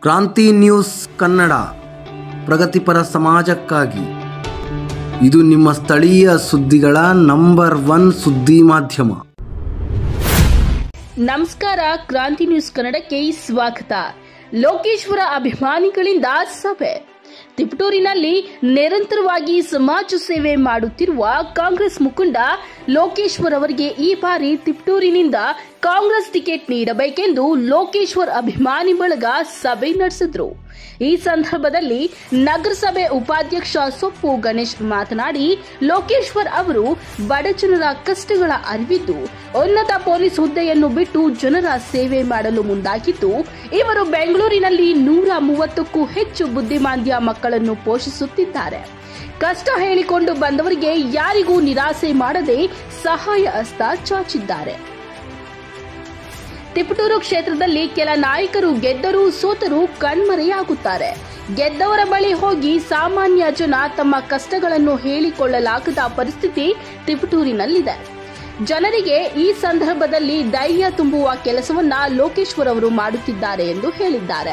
ಕ್ರಾಂತಿ ನ್ಯೂಸ್ ಕನ್ನಡ ಪ್ರಗತಿಪರ ಸಮಾಜಕ್ಕಾಗಿ ಇದು ನಿಮ್ಮ ಸ್ಥಳೀಯ ಸುದ್ದಿಗಳ ನಂಬರ್ ಒನ್ ಸುದ್ದಿ ಮಾಧ್ಯಮ ನಮಸ್ಕಾರ ಕ್ರಾಂತಿ ನ್ಯೂಸ್ ಕನ್ನಡಕ್ಕೆ ಸ್ವಾಗತ ಲೋಕೇಶ್ವರ ಅಭಿಮಾನಿಗಳಿಂದ ಸಭೆ ತಿಪಟೂರಿನಲ್ಲಿ ನಿರಂತರವಾಗಿ ಸಮಾಜ ಸೇವೆ ಮಾಡುತ್ತಿರುವ ಕಾಂಗ್ರೆಸ್ ಮುಖಂಡ ಲೋಕೇಶ್ವರ್ ಅವರಿಗೆ ಈ ಬಾರಿ ತಿಪಟೂರಿನಿಂದ ಕಾಂಗ್ರೆಸ್ ಟಿಕೆಟ್ ನೀಡಬೇಕೆಂದು ಲೋಕೇಶ್ವರ್ ಅಭಿಮಾನಿ ಬಳಗ ಸಭೆ ನಡೆಸಿದ್ರು ಈ ಸಂದರ್ಭದಲ್ಲಿ ನಗರಸಭೆ ಉಪಾಧ್ಯಕ್ಷ ಸೊಪ್ಪು ಗಣೇಶ್ ಮಾತನಾಡಿ ಲೋಕೇಶ್ವರ್ ಅವರು ಬಡಜನರ ಕಷ್ಟಗಳ ಅರಿವಿದ್ದು ಉನ್ನತ ಪೊಲೀಸ್ ಹುದ್ದೆಯನ್ನು ಬಿಟ್ಟು ಜನರ ಸೇವೆ ಮಾಡಲು ಮುಂದಾಗಿದ್ದು ಇವರು ಬೆಂಗಳೂರಿನಲ್ಲಿ ನೂರ ಮೂವತ್ತಕ್ಕೂ ಹೆಚ್ಚು ಬುದ್ಧಿಮಾಂದ್ಯ ಮಕ್ಕಳನ್ನು ಪೋಷಿಸುತ್ತಿದ್ದಾರೆ ಕಷ್ಟ ಹೇಳಿಕೊಂಡು ಬಂದವರಿಗೆ ಯಾರಿಗೂ ನಿರಾಸೆ ಮಾಡದೆ ಸಹಾಯ ಹಸ್ತ ಚಾಚಿದ್ದಾರೆ ತಿಪಟೂರು ಕ್ಷೇತ್ರದಲ್ಲಿ ಕೆಲ ನಾಯಕರು ಗೆದ್ದರೂ ಸೋತರೂ ಕಣ್ಮರೆಯಾಗುತ್ತಾರೆ ಗೆದ್ದವರ ಬಳಿ ಹೋಗಿ ಸಾಮಾನ್ಯ ಜನ ತಮ್ಮ ಕಷ್ಟಗಳನ್ನು ಹೇಳಿಕೊಳ್ಳಲಾಗದ ಪರಿಸ್ಥಿತಿ ತಿಪಟೂರಿನಲ್ಲಿದೆ ಜನರಿಗೆ ಈ ಸಂದರ್ಭದಲ್ಲಿ ಧೈರ್ಯ ತುಂಬುವ ಕೆಲಸವನ್ನ ಲೋಕೇಶ್ವರ್ ಅವರು ಮಾಡುತ್ತಿದ್ದಾರೆ ಎಂದು ಹೇಳಿದ್ದಾರೆ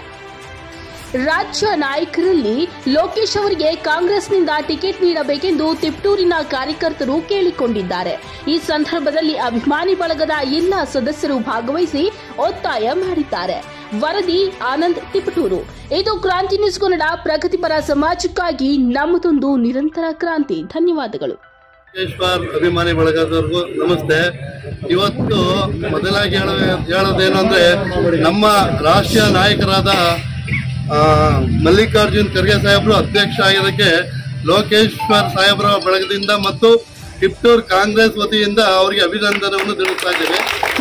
ರಾಜ್ಯ ನಾಯಕರಲ್ಲಿ ಲೋಕೇಶ್ ಅವರಿಗೆ ಕಾಂಗ್ರೆಸ್ನಿಂದ ಟಿಕೆಟ್ ನೀಡಬೇಕೆಂದು ತಿಪ್ಟೂರಿನ ಕಾರ್ಯಕರ್ತರು ಕೇಳಿಕೊಂಡಿದ್ದಾರೆ ಈ ಸಂದರ್ಭದಲ್ಲಿ ಅಭಿಮಾನಿ ಬಳಗದ ಎಲ್ಲ ಸದಸ್ಯರು ಭಾಗವಹಿಸಿ ಒತ್ತಾಯ ಮಾಡಿದ್ದಾರೆ ವರದಿ ಆನಂದ್ ತಿಪಟೂರು ಇದು ಕ್ರಾಂತಿ ನ್ಯೂಸ್ ಕನ್ನಡ ಪ್ರಗತಿಪರ ಸಮಾಜಕ್ಕಾಗಿ ನಮ್ಮದೊಂದು ನಿರಂತರ ಕ್ರಾಂತಿ ಧನ್ಯವಾದಗಳು ಯೋಗೇಶ್ವರ್ ಅಭಿಮಾನಿ ಬಳಗದವ್ರಿಗೂ ನಮಸ್ತೆ ಇವತ್ತು ಮೊದಲಾಗಿ ಹೇಳ ಹೇಳೋದೇನು ಅಂದ್ರೆ ನಮ್ಮ ರಾಷ್ಟ್ರೀಯ ನಾಯಕರಾದ ಆ, ಮಲ್ಲಿಕಾರ್ಜುನ್ ಖರ್ಗೆ ಸಾಹೇಬರು ಅಧ್ಯಕ್ಷ ಆಗಿದ್ದಕ್ಕೆ ಲೋಕೇಶ್ವರ್ ಸಾಹೇಬರ ಬಳಗದಿಂದ ಮತ್ತು ಟಿಪ್ಟೂರ್ ಕಾಂಗ್ರೆಸ್ ವತಿಯಿಂದ ಅವರಿಗೆ ಅಭಿನಂದನೆಯನ್ನು ತಿಳಿಸ್ತಾ ಇದ್ದೇವೆ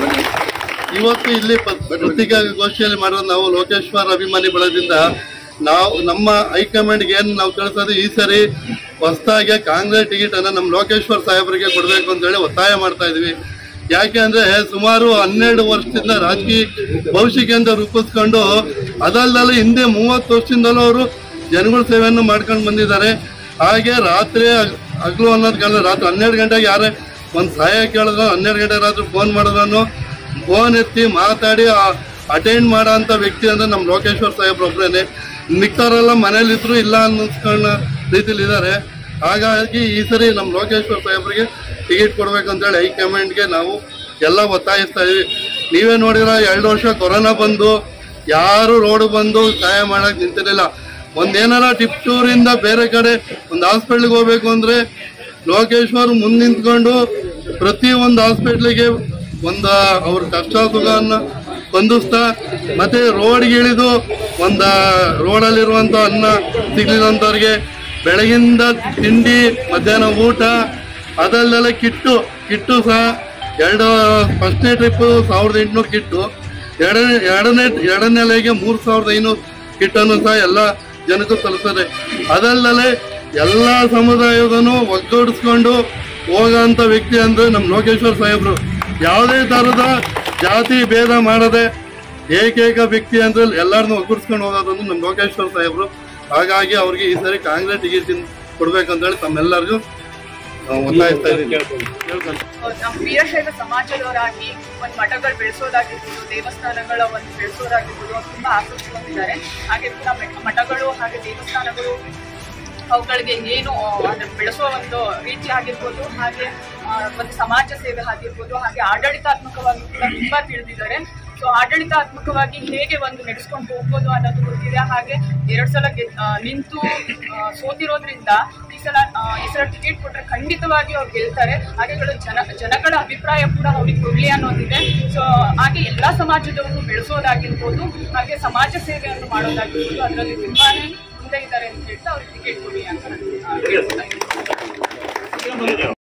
ಇವತ್ತು ಇಲ್ಲಿ ಪ- ಪತ್ರಿಕಾಗೋಷ್ಠಿಯಲ್ಲಿ ಮಾಡಿರೋದು ನಾವು ಲೋಕೇಶ್ವರ್ ಅಭಿಮಾನಿ ಬಳಗದಿಂದ ನಾವು ನಮ್ಮ ಹೈಕಮಾಂಡ್ಗೆ ಏನು ನಾವು ತಿಳಿಸೋದು ಈ ಸರಿ ಹೊಸದಾಗಿ ಕಾಂಗ್ರೆಸ್ ಟಿಕೆಟ್ ಅನ್ನ ನಮ್ಮ ಲೋಕೇಶ್ವರ್ ಸಾಹೇಬರಿಗೆ ಕೊಡಬೇಕು ಅಂತ ಹೇಳಿ ಒತ್ತಾಯ ಮಾಡ್ತಾ ಇದೀವಿ ಯಾಕೆ ಅಂದ್ರೆ ಸುಮಾರು ಹನ್ನೆರಡು ವರ್ಷದಿಂದ ರಾಜಕೀಯ ಭವಿಷ್ಯಕ್ಕೆ ಅಂತ ರೂಪಿಸ್ಕೊಂಡು ಅದಲ್ಲದೆ ಹಿಂದೆ ಮೂವತ್ತು ವರ್ಷದಿಂದಲೂ ಅವರು ಜನಗಳ ಸೇವೆಯನ್ನು ಮಾಡ್ಕೊಂಡು ಬಂದಿದ್ದಾರೆ ಹಾಗೆ ರಾತ್ರಿ ಹಗ್- ಹಗ್ಲು ಅನ್ನೋದು ಕಾಲ ರಾತ್ರಿ ಹನ್ನೆರಡು ಗಂಟೆಗೆ ಯಾರೇ ಒಂದು ಸಹಾಯ ಕೇಳಿದ್ರು ಹನ್ನೆರಡು ಗಂಟೆ ರಾತ್ರಿ ಫೋನ್ ಮಾಡಿದ್ರು ಫೋನ್ ಎತ್ತಿ ಮಾತಾಡಿ ಅಟೆಂಡ್ ಮಾಡೋ ಅಂತ ವ್ಯಕ್ತಿ ಅಂದ್ರೆ ನಮ್ಮ ಲೋಕೇಶ್ವರ್ ಸಾಹೇಬ್ರು ಒಬ್ರೇನೆ ಮಿಕ್ಕವರೆಲ್ಲ ಮನೇಲಿದ್ರು ಇಲ್ಲ ಅನ್ನಿಸ್ಕೊಂಡ ರೀತಿಲಿ ಇದ್ದಾರೆ ಹಾಗಾಗಿ ಈ ಸರಿ ನಮ್ಮ ಲೋಕೇಶ್ವರ್ ಸಾಹೇಬ್ರಿಗೆ ಟಿಕೆಟ್ ಕೊಡ್ಬೇಕಂತೇಳಿ ಹೈಕಮಾಂಡ್ಗೆ ನಾವು ಎಲ್ಲ ಒತ್ತಾಯಿಸ್ತಾ ಇದೀವಿ ನೀವೇ ನೋಡಿರ ಎರಡು ವರ್ಷ ಕೊರೋನಾ ಬಂದು ಯಾರು ರೋಡ್ ಬಂದು ಸಹಾಯ ಮಾಡಕ್ ನಿಂತಿರಲಿಲ್ಲ ಒಂದೇನಾರ ಟಿಪ್ಟೂರಿಂದ ಬೇರೆ ಕಡೆ ಒಂದು ಹಾಸ್ಪಿಟ್ಲಿಗೆ ಹೋಗ್ಬೇಕು ಅಂದ್ರೆ ಲೋಕೇಶ್ವರ್ ಮುಂದೆ ನಿಂತ್ಕೊಂಡು ಪ್ರತಿ ಒಂದು ಹಾಸ್ಪಿಟ್ಲಿಗೆ ಒಂದು ಅವ್ರ ಕಷ್ಟ ಸುಖವನ್ನು ಸ್ಪಂದಿಸ್ತಾ ಮತ್ತೆ ರೋಡ್ಗೆ ಇಳಿದು ಒಂದು ರೋಡಲ್ಲಿರುವಂಥ ಅನ್ನ ಸಿಗ್ಲಿಲ್ಲಂಥವ್ರಿಗೆ ಬೆಳಗಿಂದ ತಿಂಡಿ ಮಧ್ಯಾಹ್ನ ಊಟ ಅದಲ್ಲೆಲ್ಲ ಕಿಟ್ಟು ಕಿಟ್ಟು ಸಹ ಎರಡು ಫಸ್ಟ್ನೇ ಟ್ರಿಪ್ಪು ಸಾವಿರದ ಎಂಟುನೂರು ಕಿಟ್ಟು ಎರಡನೇ ಎರಡನೇ ಎರಡನೇ ಲೆಗೆ ಮೂರು ಸಾವಿರದ ಐನೂರು ಕಿಟ್ಟನ್ನು ಸಹ ಎಲ್ಲ ಜನಕ್ಕೂ ತಲುಪ್ತಾರೆ ಅದಲ್ಲದೆ ಎಲ್ಲ ಸಮುದಾಯದನ್ನು ಒಗ್ಗೂಡಿಸ್ಕೊಂಡು ಹೋಗೋಂಥ ವ್ಯಕ್ತಿ ಅಂದ್ರೆ ನಮ್ಮ ಲೋಕೇಶ್ವರ್ ಸಾಹೇಬರು ಯಾವುದೇ ಥರದ ಜಾತಿ ಭೇದ ಮಾಡದೆ ಏಕೈಕ ವ್ಯಕ್ತಿ ಅಂದ್ರೆ ಎಲ್ಲರನ್ನೂ ಒಗ್ಗೂಡಿಸ್ಕೊಂಡು ಹೋಗೋದಂದ್ರೆ ನಮ್ಮ ಲೋಕೇಶ್ವರ್ ಸಾಹೇಬರು ಹಾಗಾಗಿ ಅವ್ರಿಗೆ ಈ ಸರಿ ಕಾಂಗ್ರೆಸ್ ಟಿಕೆಟ್ ಕೊಡ್ಬೇಕಂತೇಳಿ ತಮ್ಮೆಲ್ಲರಿಗೂ ಆ, ಒತ್ತಾಯಿಸ್ತಾ ಇದ್ದೀನಿ ನಮ್ಮ ವೀರಶೈವ ಸಮಾಜದವರಾಗಿ ಒಂದು ಮಠಗಳು ಬೆಳೆಸೋದಾಗಿರ್ಬೋದು ದೇವಸ್ಥಾನಗಳ ಒಂದು ಬೆಳೆಸೋದಾಗಿರ್ಬೋದು ಅವ್ರು ತುಂಬಾ ಆಸಕ್ತಿ ಹೊಂದಿದ್ದಾರೆ ಹಾಗೆ ಕೂಡ ಮೆಟ್- ಮಠಗಳು ಹಾಗೆ ದೇವಸ್ಥಾನಗಳು ಅವುಗಳಿಗೆ ಏನು ಆ, ಅದನ್ನ ಬೆಳೆಸೋ ಒಂದು ರೀತಿ ಆಗಿರ್ಬೋದು ಹಾಗೆ ಆ, ಒಂದು ಸಮಾಜ ಸೇವೆ ಆಗಿರ್ಬೋದು ಹಾಗೆ ಆಡಳಿತಾತ್ಮಕವಾಗಿ ಕೂಡ ತುಂಬಾ ತಿಳಿದಿದ್ದಾರೆ ಸೊ ಆಡಳಿತಾತ್ಮಕವಾಗಿ ಹೇಗೆ ಒಂದು ನಡೆಸ್ಕೊಂಡು ಹೋಗ್ಬೋದು ಅನ್ನೋದು ಗೊತ್ತಿದೆ ಹಾಗೆ ಎರಡ್ ಸಲ ಗೆದ್- ಆ, ನಿಂತು ಆ, ಸೋತಿರೋದ್ರಿಂದ ಈ ಸಲ ಆ, ಈ ಸಲ ಟಿಕೆಟ್ ಕೊಟ್ರೆ ಖಂಡಿತವಾಗಿ ಅವ್ರು ಗೆಲ್ತಾರೆ ಹಾಗೆ ಕೆಲವು ಜನ ಜನಗಳ ಅಭಿಪ್ರಾಯ ಕೂಡ ಅವ್ರಿಗೆ ಕೊಡ್ಲಿ ಅನ್ನೋದಿದೆ ಸೊ ಹಾಗೆ ಎಲ್ಲಾ ಸಮಾಜದವರು ಬೆಳೆಸೋದಾಗಿರ್ಬೋದು ಹಾಗೆ ಸಮಾಜ ಸೇವೆಯನ್ನು ಮಾಡೋದಾಗಿರ್ಬೋದು ಅದರಲ್ಲಿ ತುಂಬಾನೇ ಮುಂದೆ ಇದ್ದಾರೆ ಅಂತ ಹೇಳ್ತಾ ಅವ್ರಿಗೆ ಟಿಕೆಟ್ ಕೊಡಿ ಅಂತ ನಾನು, ಆ, ಕೇಳ್ಕೊತಾ ಇದ್ದೀನಿ.